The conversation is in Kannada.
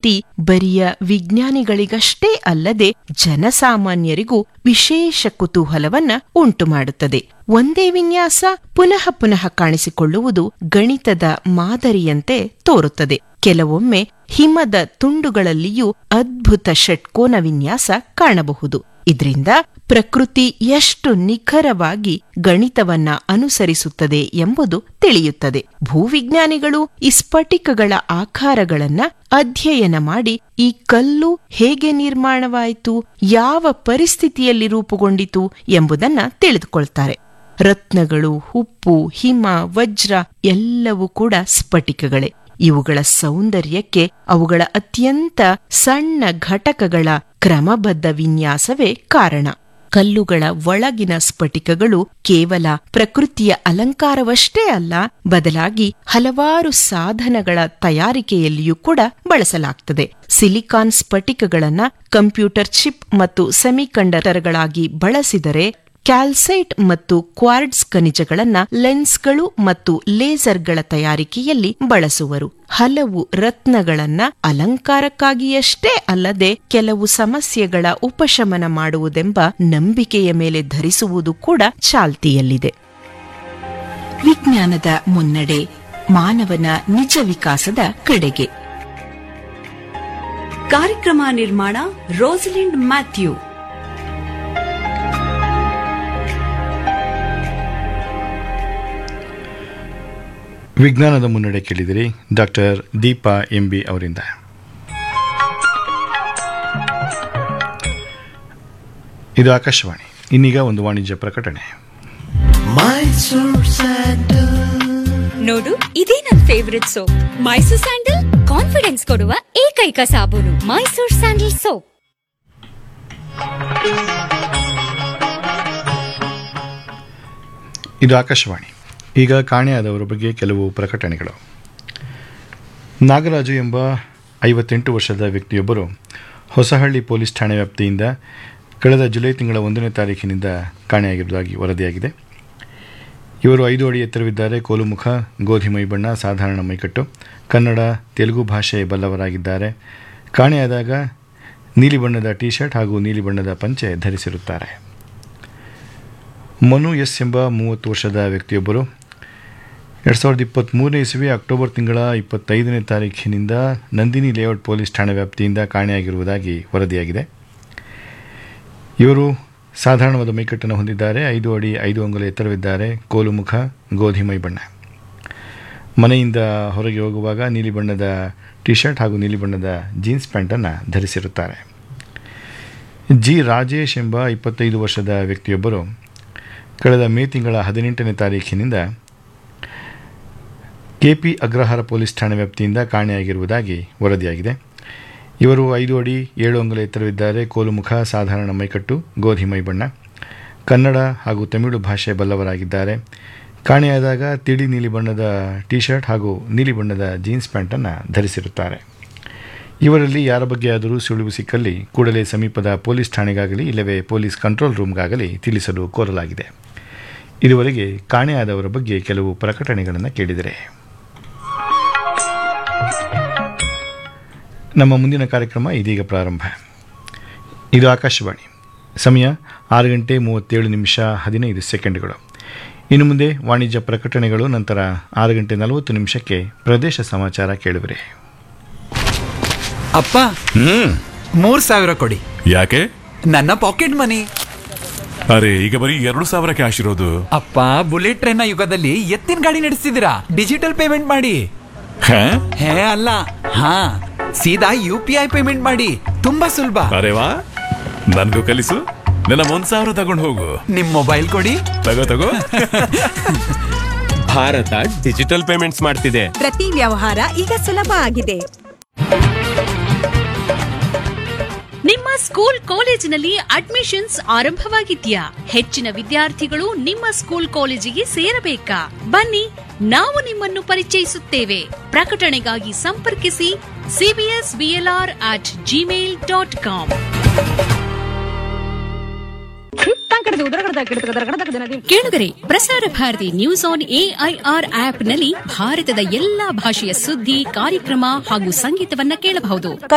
ರೀತಿ ಬರಿಯ ವಿಜ್ಞಾನಿಗಳಿಗಷ್ಟೇ ಅಲ್ಲದೆ ಜನಸಾಮಾನ್ಯರಿಗೂ ವಿಶೇಷ ಕುತೂಹಲವನ್ನ ಉಂಟುಮಾಡುತ್ತದೆ ಒಂದೇ ವಿನ್ಯಾಸ ಪುನಃ ಪುನಃ ಕಾಣಿಸಿಕೊಳ್ಳುವುದು ಗಣಿತದ ಮಾದರಿಯಂತೆ ತೋರುತ್ತದೆ ಕೆಲವೊಮ್ಮೆ ಹಿಮದ ತುಂಡುಗಳಲ್ಲಿಯೂ ಅದ್ಭುತ ಷಟ್ಕೋನ ವಿನ್ಯಾಸ ಕಾಣಬಹುದು ಇದರಿಂದ ಪ್ರಕೃತಿ ಎಷ್ಟು ನಿಖರವಾಗಿ ಗಣಿತವನ್ನ ಅನುಸರಿಸುತ್ತದೆ ಎಂಬುದು ತಿಳಿಯುತ್ತದೆ ಭೂವಿಜ್ಞಾನಿಗಳು ಈ ಸ್ಫಟಿಕಗಳ ಆಕಾರಗಳನ್ನ ಅಧ್ಯಯನ ಮಾಡಿ ಈ ಕಲ್ಲು ಹೇಗೆ ನಿರ್ಮಾಣವಾಯಿತು ಯಾವ ಪರಿಸ್ಥಿತಿಯಲ್ಲಿ ರೂಪುಗೊಂಡಿತು ಎಂಬುದನ್ನ ತಿಳಿದುಕೊಳ್ತಾರೆ ರತ್ನಗಳು ಉಪ್ಪು ಹಿಮ ವಜ್ರ ಎಲ್ಲವೂ ಕೂಡ ಸ್ಫಟಿಕಗಳೇ ಇವುಗಳ ಸೌಂದರ್ಯಕ್ಕೆ ಅವುಗಳ ಅತ್ಯಂತ ಸಣ್ಣ ಘಟಕಗಳ ಕ್ರಮಬದ್ಧ ವಿನ್ಯಾಸವೇ ಕಾರಣ ಕಲ್ಲುಗಳ ಒಳಗಿನ ಸ್ಫಟಿಕಗಳು ಕೇವಲ ಪ್ರಕೃತಿಯ ಅಲಂಕಾರವಷ್ಟೇ ಅಲ್ಲ ಬದಲಾಗಿ ಹಲವಾರು ಸಾಧನಗಳ ತಯಾರಿಕೆಯಲ್ಲಿಯೂ ಕೂಡ ಬಳಸಲಾಗ್ತದೆ ಸಿಲಿಕಾನ್ ಸ್ಫಟಿಕಗಳನ್ನ ಕಂಪ್ಯೂಟರ್ ಚಿಪ್ ಮತ್ತು ಸೆಮಿಕಂಡಕ್ಟರ್ಗಳಾಗಿ ಬಳಸಿದರೆ ಕ್ಯಾಲ್ಸೈಟ್ ಮತ್ತು ಕ್ವಾರ್ಡ್ಸ್ ಖನಿಜಗಳನ್ನ ಲೆನ್ಸ್ಗಳು ಮತ್ತು ಲೇಸರ್ಗಳ ತಯಾರಿಕೆಯಲ್ಲಿ ಬಳಸುವರು ಹಲವು ರತ್ನಗಳನ್ನ ಅಲಂಕಾರಕ್ಕಾಗಿಯಷ್ಟೇ ಅಲ್ಲದೆ ಕೆಲವು ಸಮಸ್ಯೆಗಳ ಉಪಶಮನ ಮಾಡುವುದೆಂಬ ನಂಬಿಕೆಯ ಮೇಲೆ ಧರಿಸುವುದು ಕೂಡ ಚಾಲ್ತಿಯಲ್ಲಿದೆ ವಿಜ್ಞಾನದ ಮುನ್ನಡೆ ಮಾನವನ ನಿಜ ವಿಕಾಸದ ಕಡೆಗೆ ಕಾರ್ಯಕ್ರಮ ನಿರ್ಮಾಣ ರೋಸಲಿಂಡ್ ಮ್ಯಾಥ್ಯೂ ವಿಜ್ಞಾನದ ಮುನ್ನಡೆ ಕೇಳಿದಿರಿ ಡಾಕ್ಟರ್ ದೀಪಾ ಎಂಬಿ ಅವರಿಂದ ಇದು ಆಕಾಶವಾಣಿ ಇನ್ನೀಗ ಒಂದು ವಾಣಿಜ್ಯ ಪ್ರಕಟಣೆ ನೋಡು ಇದೇ ನನ್ favourite soap Mysore sandal confidence ಕೊಡುವ ಏಕೈಕ ಸಾಬೂನು ಮೈಸೂರ್ ಸ್ಯಾಂಡಲ್ ಸೋಪ್ ಇದು ಆಕಾಶವಾಣಿ ಈಗ ಕಾಣೆಯಾದವರ ಬಗ್ಗೆ ಕೆಲವು ಪ್ರಕಟಣೆಗಳು ನಾಗರಾಜು ಎಂಬ ಐವತ್ತೆಂಟು ವರ್ಷದ ವ್ಯಕ್ತಿಯೊಬ್ಬರು ಹೊಸಹಳ್ಳಿ ಪೊಲೀಸ್ ಠಾಣೆ ವ್ಯಾಪ್ತಿಯಿಂದ ಕಳೆದ ಜುಲೈ ತಿಂಗಳ ಒಂದನೇ ತಾರೀಕಿನಿಂದ ಕಾಣೆಯಾಗಿರುವುದಾಗಿ ವರದಿಯಾಗಿದೆ ಇವರು ಐದು ಅಡಿ ಎತ್ತರವಿದ್ದಾರೆ ಕೋಲುಮುಖ ಗೋಧಿ ಮೈ ಬಣ್ಣ ಸಾಧಾರಣ ಮೈಕಟ್ಟು ಕನ್ನಡ ತೆಲುಗು ಭಾಷೆ ಬಲ್ಲವರಾಗಿದ್ದಾರೆ ಕಾಣೆಯಾದಾಗ ನೀಲಿ ಬಣ್ಣದ ಟಿ ಶರ್ಟ್ ಹಾಗೂ ನೀಲಿ ಬಣ್ಣದ ಪಂಚೆ ಧರಿಸಿರುತ್ತಾರೆ ಮನು ಎಸ್ ಎಂಬ ಮೂವತ್ತು ವರ್ಷದ ವ್ಯಕ್ತಿಯೊಬ್ಬರು ಎರಡು ಸಾವಿರದ ಇಪ್ಪತ್ತ್ಮೂರನೇ ಇಸವಿ ಅಕ್ಟೋಬರ್ ತಿಂಗಳ ಇಪ್ಪತ್ತೈದನೇ ತಾರೀಖಿನಿಂದ ನಂದಿನಿ ಲೇಔಟ್ ಪೊಲೀಸ್ ಠಾಣೆ ವ್ಯಾಪ್ತಿಯಿಂದ ಕಾಣೆಯಾಗಿರುವುದಾಗಿ ವರದಿಯಾಗಿದೆ ಇವರು ಸಾಧಾರಣವಾದ ಮೈಕಟ್ಟನ್ನು ಹೊಂದಿದ್ದಾರೆ ಐದು ಅಡಿ ಐದು ಅಂಗುಲ ಎತ್ತರವಿದ್ದಾರೆ ಕೋಲು ಮುಖ ಗೋಧಿ ಮೈ ಬಣ್ಣ ಮನೆಯಿಂದ ಹೊರಗೆ ಹೋಗುವಾಗ ನೀಲಿ ಬಣ್ಣದ ಟಿ ಶರ್ಟ್ ಹಾಗೂ ನೀಲಿ ಬಣ್ಣದ ಜೀನ್ಸ್ ಪ್ಯಾಂಟನ್ನು ಧರಿಸಿರುತ್ತಾರೆ ಜಿ ರಾಜೇಶ್ ಎಂಬ ಇಪ್ಪತ್ತೈದು ವರ್ಷದ ವ್ಯಕ್ತಿಯೊಬ್ಬರು ಕಳೆದ ಮೇ ತಿಂಗಳ ಹದಿನೆಂಟನೇ ತಾರೀಖಿನಿಂದ ಕೆಪಿ ಅಗ್ರಹಾರ ಪೊಲೀಸ್ ಠಾಣೆ ವ್ಯಾಪ್ತಿಯಿಂದ ಕಾಣೆಯಾಗಿರುವುದಾಗಿ ವರದಿಯಾಗಿದೆ ಇವರು ಐದು ಅಡಿ ಏಳು ಅಂಗುಲ ಎತ್ತರವಿದ್ದಾರೆ ಕೋಲುಮುಖ ಸಾಧಾರಣ ಮೈಕಟ್ಟು ಗೋಧಿ ಮೈ ಬಣ್ಣ ಕನ್ನಡ ಹಾಗೂ ತಮಿಳು ಭಾಷೆ ಬಲ್ಲವರಾಗಿದ್ದಾರೆ ಕಾಣೆಯಾದಾಗ ತಿಳಿ ನೀಲಿ ಬಣ್ಣದ ಟಿ ಶರ್ಟ್ ಹಾಗೂ ನೀಲಿ ಬಣ್ಣದ ಜೀನ್ಸ್ ಪ್ಯಾಂಟನ್ನು ಧರಿಸಿರುತ್ತಾರೆ ಇವರಲ್ಲಿ ಯಾರ ಬಗ್ಗೆ ಆದರೂ ಸುಳಿವು ಸಿಕ್ಕಲ್ಲಿ ಕೂಡಲೇ ಸಮೀಪದ ಪೊಲೀಸ್ ಠಾಣೆಗಾಗಲಿ ಇಲ್ಲವೇ ಪೊಲೀಸ್ ಕಂಟ್ರೋಲ್ ರೂಮ್ಗಾಗಲಿ ತಿಳಿಸಲು ಕೋರಲಾಗಿದೆ ಇದುವರೆಗೆ ಕಾಣೆಯಾದವರ ಬಗ್ಗೆ ಕೆಲವು ಪ್ರಕಟಣೆಗಳನ್ನು ಕೇಳಿದರೆ ನಮ್ಮ ಮುಂದಿನ ಕಾರ್ಯಕ್ರಮ ಇದೀಗ ಪ್ರಾರಂಭ ಇದು ಆಕಾಶವಾಣಿ ಸಮಯ ಆರು ಗಂಟೆ ಮೂವತ್ತೇಳು ನಿಮಿಷ ಹದಿನೈದು ಸೆಕೆಂಡ್ಗಳು ಇನ್ನು ಮುಂದೆ ವಾಣಿಜ್ಯ ಪ್ರಕಟಣೆಗಳು ನಂತರ ಆರು ಗಂಟೆ ನಲವತ್ತು ನಿಮಿಷಕ್ಕೆ ಪ್ರದೇಶ ಸಮಾಚಾರ ಕೇಳುವಿರಿ ಅಪ್ಪ ಹ್ಮ್ ಮೂರ್ ಸಾವಿರ ಕೊಡಿ ಯಾಕೆ ನನ್ನ ಪಾಕೆಟ್ ಮನಿ ಅರೆ ಈಗ ಬರೀ ಎರಡು ಸಾವಿರ ಕ್ಯಾಶ್ ಇರೋದು ಅಪ್ಪ ಬುಲೆಟ್ ಟ್ರೈನ್ ಯುಗದಲ್ಲಿ ಎತ್ತಿನ ಗಾಡಿ ನಡೆಸ್ತಿದ್ದೀರಾ ಡಿಜಿಟಲ್ ಪೇಮೆಂಟ್ ಮಾಡಿ ಹಾ? ಹೇ ಅಲ್ಲ ಹಾ ಸೀದಾ ಯು ಪಿ ಐ ಪೇಮೆಂಟ್ ಮಾಡಿ ತುಂಬಾ ಸುಲಭ ಅರೆ ವಾ ನನ್ಗೂ ಕಲಿಸು ನನ್ನ ಒಂದ್ ಸಾವಿರ ತಗೊಂಡು ಹೋಗು ನಿಮ್ ಮೊಬೈಲ್ ಕೊಡಿ ತಗೋ ತಗೋ ಭಾರತ ಡಿಜಿಟಲ್ ಪೇಮೆಂಟ್ಸ್ ಮಾಡ್ತಿದೆ ಪ್ರತಿ ವ್ಯವಹಾರ ಈಗ ಸುಲಭ ಆಗಿದೆ ನಿಮ್ಮ ಸ್ಕೂಲ್ ಕಾಲೇಜಿನಲ್ಲಿ ಅಡ್ಮಿಷನ್ಸ್ ಆರಂಭವಾಗಿದ್ಯಾ ಹೆಚ್ಚಿನ ವಿದ್ಯಾರ್ಥಿಗಳು ನಿಮ್ಮ ಸ್ಕೂಲ್ ಕಾಲೇಜಿಗೆ ಸೇರಬೇಕಾ ಬನ್ನಿ ನಾವು ನಿಮ್ಮನ್ನು ಪರಿಚಯಿಸುತ್ತೇವೆ ಪ್ರಕಟಣೆಗಾಗಿ ಸಂಪರ್ಕಿಸಿ CBS BLR at Gmail dot com ಕೇಳಿದರೆ Prasar Bharati news on AIR app ನಲ್ಲಿ ಭಾರತದ ಎಲ್ಲಾ ಭಾಷೆಯ ಸುದ್ದಿ ಕಾರ್ಯಕ್ರಮ ಹಾಗೂ ಸಂಗೀತವನ್ನ ಕೇಳಬಹುದು